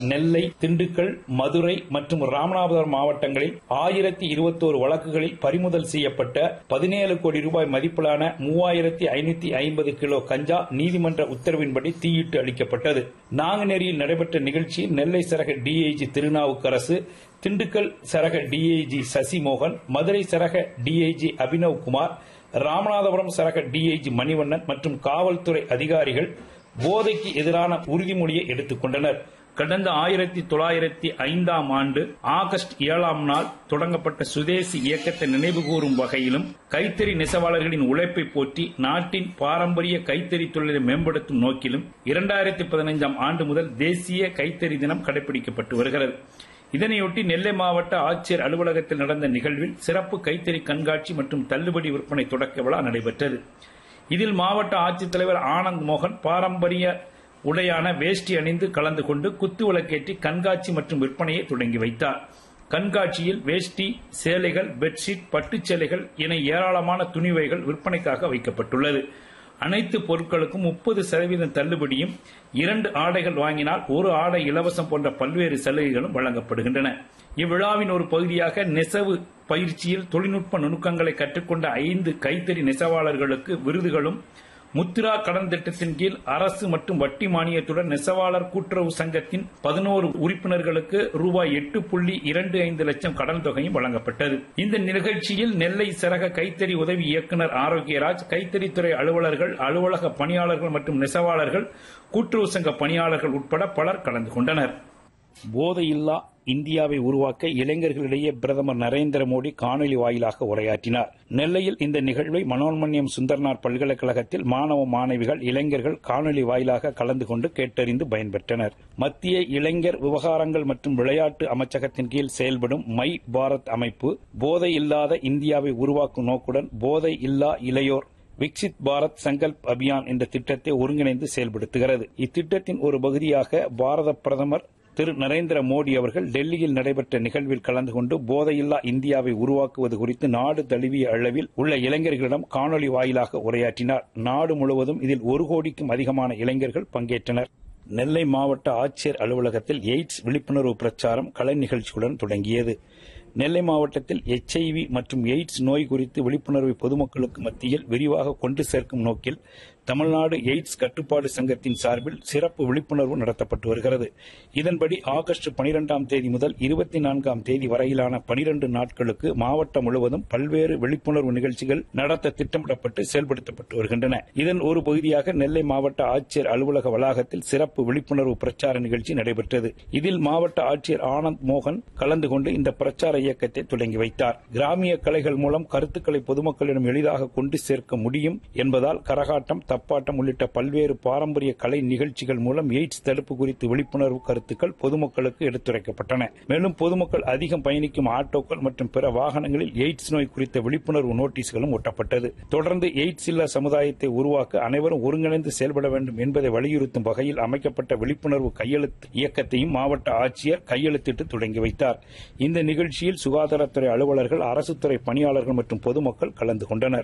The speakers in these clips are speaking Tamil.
நெல்லை திண்டுக்கல் மதுரை மற்றும் ராமநாதபுரம் மாவட்டங்களில் ஆயிரத்தி இருபத்தோரு வழக்குகளில் பறிமுதல் செய்யப்பட்ட பதினேழு கோடி ரூபாய் மதிப்பிலான மூவாயிரத்தி ஐநூத்தி ஐம்பது கிலோ கஞ்சா நீதிமன்ற உத்தரவின்படி தீயிட்டு அளிக்கப்பட்டது நாங்குநேரியில் நடைபெற்ற நிகழ்ச்சியில் நெல்லை சரக டிஐஜி திருநாவுக்கரசு திண்டுக்கல் சரக டிஐஜி சசிமோகன் மதுரை சரக டிஐஜி அபினவ் குமார் ராமநாதபுரம் சரக டிஐஜி மணிவண்ணன் மற்றும் காவல்துறை அதிகாரிகள் போதைக்கு எதிரான உறுதிமொழியை எடுத்துக் கொண்டனர் கடந்த ஆயிரத்தி தொள்ளாயிரத்தி ஐந்தாம் ஆண்டு ஆகஸ்ட் ஏழாம் நாள் தொடங்கப்பட்ட சுதேசி இயக்கத்தை நினைவுகூரும் வகையிலும் கைத்தறி நெசவாளர்களின் உழைப்பை போற்றி நாட்டின் பாரம்பரிய கைத்தறி தொழிலை மேம்படுத்தும் நோக்கிலும் இரண்டாயிரத்தி பதினைந்தாம் ஆண்டு முதல் தேசிய கைத்தறி தினம் கடைபிடிக்கப்பட்டு வருகிறது இதனையொட்டி நெல்லை மாவட்ட ஆட்சியர் அலுவலகத்தில் நடந்த நிகழ்வில் சிறப்பு கைத்தறி கண்காட்சி மற்றும் தள்ளுபடி விற்பனை தொடக்க விழா நடைபெற்றது இதில் மாவட்ட ஆட்சித்தலைவர் ஆனந்த் மோகன் பாரம்பரிய உடையான வேஷ்டி அணிந்து கலந்து கொண்டு குத்து விளக்கேற்றி கண்காட்சி மற்றும் விற்பனையை தொடங்கி வைத்தார் கண்காட்சியில் வேஷ்டி சேலைகள் பெட்ஷீட் பட்டுச் சேலைகள் என ஏராளமான துணிவைகள் விற்பனைக்காக வைக்கப்பட்டுள்ளது அனைத்து பொருட்களுக்கும் முப்பது சதவீதம் தள்ளுபடியும் இரண்டு ஆடைகள் வாங்கினால் ஒரு ஆடை இலவசம் போன்ற பல்வேறு சலுகைகளும் வழங்கப்படுகின்றன இவ்விழாவின் ஒரு பகுதியாக நெசவு பயிற்சியில் தொழில்நுட்ப நுணுக்கங்களை கற்றுக்கொண்ட ஐந்து கைத்தறி நெசவாளர்களுக்கு விருதுகளும் முத்ரா கடன் திட்டத்தின் கீழ் அரசு மற்றும் வட்டி மானியத்துடன் நெசவாளர் கூட்டுறவு சங்கத்தின் பதினோரு உறுப்பினர்களுக்கு ரூபாய் எட்டு புள்ளி இரண்டு ஐந்து லட்சம் கடன் தொகையும் வழங்கப்பட்டது இந்த நிகழ்ச்சியில் நெல்லை சரக கைத்தறி உதவி இயக்குநர் ஆரோக்கியராஜ் கைத்தறித்துறை அலுவலர்கள் அலுவலக பணியாளர்கள் மற்றும் நெசவாளர்கள் கூட்டுறவு சங்க பணியாளர்கள் உட்பட பலர் கலந்து கொண்டனர் போதையில்லா இந்தியாவை உருவாக்க இளைஞர்களிடையே பிரதமர் நரேந்திர மோடி காணொலி வாயிலாக உரையாற்றினார் நெல்லையில் இந்த நிகழ்வை மனோன்மணியம் சுந்தர்னார் பல்கலைக்கழகத்தில் மாணவ மாணவிகள் இளைஞர்கள் காணொலி வாயிலாக கலந்து கொண்டு கேட்டறிந்து பயன்பெற்றனர் மத்திய இளைஞர் விவகாரங்கள் மற்றும் விளையாட்டு அமைச்சகத்தின் கீழ் செயல்படும் மை பாரத் அமைப்பு போதை இல்லாத இந்தியாவை உருவாக்கும் நோக்குடன் போதை இல்லா இளையோர் விக்சித் பாரத் சங்கல்ப் அபியான் என்ற திட்டத்தை ஒருங்கிணைந்து செயல்படுத்துகிறது இத்திட்டத்தின் ஒரு பகுதியாக பாரத பிரதமர் திரு நரேந்திர மோடி அவர்கள் டெல்லியில் நடைபெற்ற நிகழ்வில் கலந்து கொண்டு போதையில்லா இந்தியாவை உருவாக்குவது குறித்து நாடு தழுவிய அளவில் உள்ள இளைஞர்களிடம் காணொலி வாயிலாக உரையாற்றினார் நாடு முழுவதும் இதில் ஒரு கோடிக்கும் அதிகமான இளைஞர்கள் பங்கேற்றனர் நெல்லை மாவட்ட ஆட்சியர் அலுவலகத்தில் எய்ட்ஸ் விழிப்புணர்வு பிரச்சாரம் கலை நிகழ்ச்சியுடன் தொடங்கியது நெல்லை மாவட்டத்தில் எச்ஐவி மற்றும் எய்ட்ஸ் நோய் குறித்து விழிப்புணர்வை பொதுமக்களுக்கு மத்தியில் விரிவாக கொண்டு சேர்க்கும் நோக்கில் தமிழ்நாடு எய்ட்ஸ் கட்டுப்பாடு சங்கத்தின் சார்பில் சிறப்பு விழிப்புணர்வு நடத்தப்பட்டு வருகிறது இதன்படி ஆகஸ்ட் பனிரெண்டாம் தேதி முதல் இருபத்தி நான்காம் தேதி வரையிலான பனிரெண்டு நாட்களுக்கு மாவட்டம் முழுவதும் பல்வேறு விழிப்புணர்வு நிகழ்ச்சிகள் நடத்த திட்டமிடப்பட்டு செயல்படுத்தப்பட்டு வருகின்றன இதன் ஒரு பகுதியாக நெல்லை மாவட்ட ஆட்சியர் அலுவலக வளாகத்தில் சிறப்பு விழிப்புணர்வு பிரச்சார நிகழ்ச்சி நடைபெற்றது இதில் மாவட்ட ஆட்சியர் ஆனந்த் மோகன் கலந்து கொண்டு இந்த பிரச்சார இயக்கத்தை தொடங்கி வைத்தார் கிராமிய கலைகள் மூலம் கருத்துக்களை பொதுமக்களிடம் எளிதாக கொண்டு சேர்க்க முடியும் என்பதால் கரகாட்டம் தப்பாட்டம் உள்ளிட்ட பல்வேறு பாரம்பரிய கலை நிகழ்ச்சிகள் மூலம் எய்ட்ஸ் தடுப்பு குறித்து விழிப்புணர்வு கருத்துக்கள் பொதுமக்களுக்கு எடுத்துரைக்கப்பட்டன மேலும் பொதுமக்கள் அதிகம் பயணிக்கும் ஆட்டோக்கள் மற்றும் பிற வாகனங்களில் எய்ட்ஸ் நோய் குறித்த விழிப்புணர்வு நோட்டீஸ்களும் ஒட்டப்பட்டது தொடர்ந்து எய்ட்ஸ் இல்லா சமுதாயத்தை உருவாக்க அனைவரும் ஒருங்கிணைந்து செயல்பட வேண்டும் என்பதை வலியுறுத்தும் வகையில் அமைக்கப்பட்ட விழிப்புணர்வு கையெழுத்து இயக்கத்தையும் மாவட்ட ஆட்சியர் கையெழுத்திட்டு தொடங்கி வைத்தார் இந்த நிகழ்ச்சியில் சுகாதாரத்துறை அலுவலர்கள் அரசுத்துறை பணியாளர்கள் மற்றும் பொதுமக்கள் கலந்து கொண்டனர்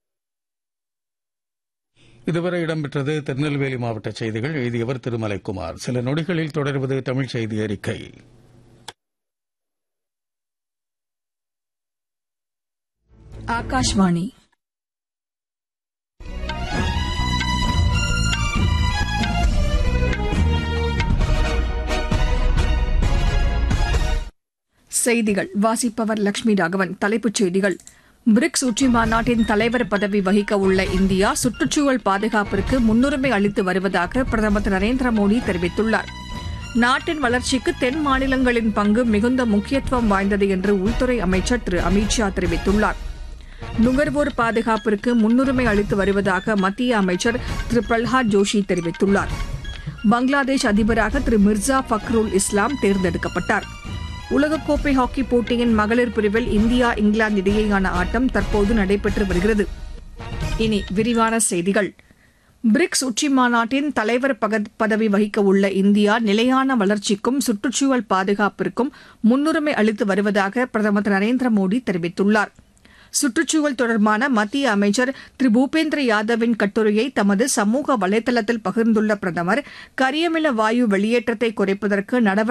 இதுவரை இடம்பெற்றது திருநெல்வேலி மாவட்ட செய்திகள் எழுதியவர் திருமலைக்குமார் சில நொடிகளில் தொடர்வது தமிழ் செய்தி அறிக்கை ஆகாஷ்வாணி செய்திகள் வாசிப்பவர் லட்சுமி ராகவன் தலைப்புச் செய்திகள் பிரிக்ஸ் உச்சி மாநாட்டின் தலைவர் பதவி வகிக்க உள்ள இந்தியா சுற்றுச்சூழல் பாதுகாப்பிற்கு முன்னுரிமை அளித்து வருவதாக பிரதமர் திரு நரேந்திர மோடி தெரிவித்துள்ளார் நாட்டின் வளர்ச்சிக்கு தென் மாநிலங்களின் பங்கு மிகுந்த முக்கியத்துவம் வாய்ந்தது என்று உள்துறை அமைச்சர் திரு அமித்ஷா தெரிவித்துள்ளார் நுகர்வோர் பாதுகாப்பிற்கு முன்னுரிமை அளித்து வருவதாக மத்திய அமைச்சர் திரு பிரல்ஹாத் ஜோஷி தெரிவித்துள்ளார் பங்களாதேஷ் அதிபராக திரு மிர்சா ஃபக்ருல் இஸ்லாம் தேர்ந்தெடுக்கப்பட்டார் உலகக்கோப்பை ஹாக்கி போட்டியின் மகளிர் பிரிவில் இந்தியா இங்கிலாந்து இடையேயான ஆட்டம் தற்போது நடைபெற்று வருகிறது இனி விரிவான செய்திகள் பிரிக்ஸ் உச்சி மாநாட்டின் தலைவர் பதவி வகிக்க உள்ள இந்தியா நிலையான வளர்ச்சிக்கும் சுற்றுச்சூழல் பாதுகாப்பிற்கும் முன்னுரிமை அளித்து வருவதாக பிரதமர் திரு நரேந்திர மோடி தெரிவித்துள்ளார் சுற்றுச்சூழல் தொடர்பான மத்திய அமைச்சர் திரு பூபேந்திர யாதவின் கட்டுரையை தமது சமூக வலைதளத்தில் பகிர்ந்துள்ள பிரதமர் கரியமில வாயு வெளியேற்றத்தை குறைப்பதற்கு நடவடிக்கை